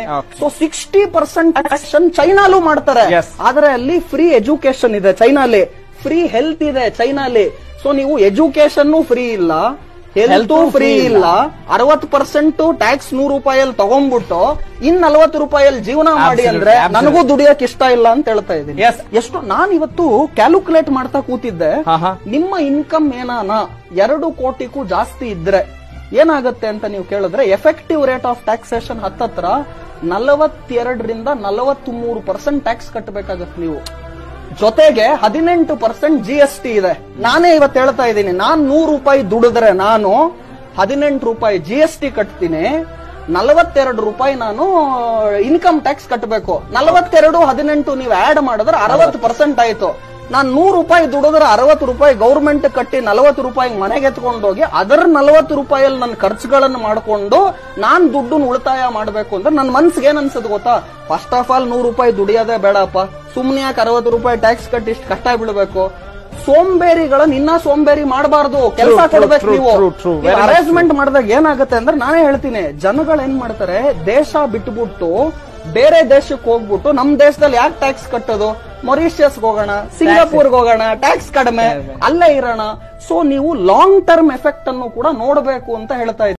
Okay. So sixty percent taxation ಚೈನಾಲು ಮಾಡ್ತಾರೆ Yes. ಆದ್ರೆ ಅಲ್ಲಿ ಫ್ರೀ ಎಜುಕೇಶನ್ ಇದೆ ಚೈನಾಲಿ ಫ್ರೀ ಹೆಲ್ತ್ ಇದೆ ಚೈನಾಲಿ ಸೊ ನೀವು ಎಜುಕೇಶನ್ ಫ್ರೀ ಇಲ್ಲ ಹೆಲ್ತ್ Health ಫ್ರೀ free ಇಲ್ಲ ಅರವತ್ ಪರ್ಸೆಂಟ್ ಟ್ಯಾಕ್ಸ್ ನೂರು ರೂಪಾಯಲ್ಲಿ ತಗೊಂಡ್ಬಿಟ್ಟು ಇನ್ ನಲವತ್ತು ರೂಪಾಯಲ್ಲಿ ಜೀವನ ಮಾಡಿ Absolutely, ಅಂದ್ರೆ absolutely. ನನಗೂ ದುಡಿಯಕ್ ಇಷ್ಟ ಇಲ್ಲ ಅಂತ ಹೇಳ್ತಾ ಇದ್ದೀನಿ Yes. ಎಷ್ಟು ನಾನು ಇವತ್ತು ಕ್ಯಾಲ್ಕುಲೇಟ್ ಮಾಡ್ತಾ ಕೂತಿದ್ದೆ ಹಾ, ಹಾ. ನಿಮ್ಮ ಇನ್ಕಮ್ ಏನಾನ ಎರಡು ಕೋಟಿಗೂ ಜಾಸ್ತಿ ಇದ್ರೆ ಏನಾಗುತ್ತೆ ಅಂತ ನೀವು ಕೇಳಿದ್ರೆ ಎಫೆಕ್ಟಿವ್ ರೇಟ್ ಆಫ್ ಟ್ಯಾಕ್ಸೇಷನ್ ಹತ್ತತ್ರ ನಲವತ್ತೆರಡರಿಂದ ನಲವತ್ತ್ ಮೂರು ಪರ್ಸೆಂಟ್ ಟ್ಯಾಕ್ಸ್ ಕಟ್ಟಬೇಕಾಗತ್ತೆ ನೀವು ಜೊತೆಗೆ ಹದಿನೆಂಟು ಪರ್ಸೆಂಟ್ ಜಿ ಎಸ್ ಟಿ ಇದೆ ನಾನೇ ಇವತ್ತು ಹೇಳ್ತಾ ಇದ್ದೀನಿ ನಾನ್ ನೂರು ರೂಪಾಯಿ ದುಡಿದ್ರೆ ನಾನು ಹದಿನೆಂಟು ರೂಪಾಯಿ ಜಿ ಎಸ್ ಟಿ ಕಟ್ತೀನಿ ನಲವತ್ತೆರಡು ರೂಪಾಯಿ ನಾನು ಇನ್ಕಮ್ ಟ್ಯಾಕ್ಸ್ ಕಟ್ಟಬೇಕು ನಲವತ್ತೆರಡು ಹದಿನೆಂಟು ನೀವು ಆಡ್ ಮಾಡಿದ್ರೆ ಅರವತ್ತು ಪರ್ಸೆಂಟ್ ಆಯ್ತು ನಾನ್ ನೂರು ರೂಪಾಯಿ ದುಡಿದ್ರೆ ಅರವತ್ತು ರೂಪಾಯಿ ಗೌರ್ಮೆಂಟ್ ಕಟ್ಟಿ ನಲವತ್ತು ರೂಪಾಯಿ ಮನೆಗೆ ಎತ್ಕೊಂಡೋಗಿ ಅದರ ನಲವತ್ತು ರೂಪಾಯಲ್ಲಿ ನನ್ನ ಖರ್ಚುಗಳನ್ನು ಮಾಡ್ಕೊಂಡು ನಾನ್ ದುಡ್ಡನ್ನ ಉಳಿತಾಯ ಮಾಡ್ಬೇಕು ಅಂದ್ರೆ ನನ್ನ ಮನ್ಸಿಗೆ ಏನ್ ಅನ್ಸದ್ ಗೊತ್ತಾ ಫಸ್ಟ್ ಆಫ್ ಆಲ್ ನೂರು ರೂಪಾಯಿ ದುಡಿಯೋದೇ ಬೇಡಪ್ಪ ಸುಮ್ನೆ ಯಾಕೆ ಅರವತ್ತು ರೂಪಾಯಿ ಟ್ಯಾಕ್ಸ್ ಕಟ್ಟಿ ಇಷ್ಟು ಕಷ್ಟ ಬೀಳ್ಬೇಕು ಸೋಂಬೇರಿಗಳನ್ನ ಇನ್ನ ಸೋಂಬೇರಿ ಮಾಡಬಾರ್ದು ಕೆಲಸ true, ಕೊಡ್ಬೇಕು true, ನೀವು true, true. Very much arrangement ಮಾಡಿದಾಗ ಏನಾಗುತ್ತೆ ಅಂದ್ರೆ ನಾನೇ ಹೇಳ್ತೀನಿ ಜನಗಳು ಏನ್ ಮಾಡ್ತಾರೆ ದೇಶ ಬಿಟ್ಬಿಟ್ಟು ಬೇರೆ ದೇಶಕ್ಕೆ ಹೋಗ್ಬಿಟ್ಟು ನಮ್ ದೇಶದಲ್ಲಿ ಯಾಕೆ ಟ್ಯಾಕ್ಸ್ ಕಟ್ಟೋದು ಮೊರಿಷಿಯಸ್ ಹೋಗೋಣ ಸಿಂಗಾಪುರ್ಗೆ ಹೋಗೋಣ ಟ್ಯಾಕ್ಸ್ ಕಡಿಮೆ ಅಲ್ಲೇ ಇರೋಣ ಸೊ ನೀವು ಲಾಂಗ್ ಟರ್ಮ್ ಎಫೆಕ್ಟ್ ಅನ್ನು ಕೂಡ ನೋಡಬೇಕು ಅಂತ ಹೇಳ್ತಾ ಇದ್ದೀನಿ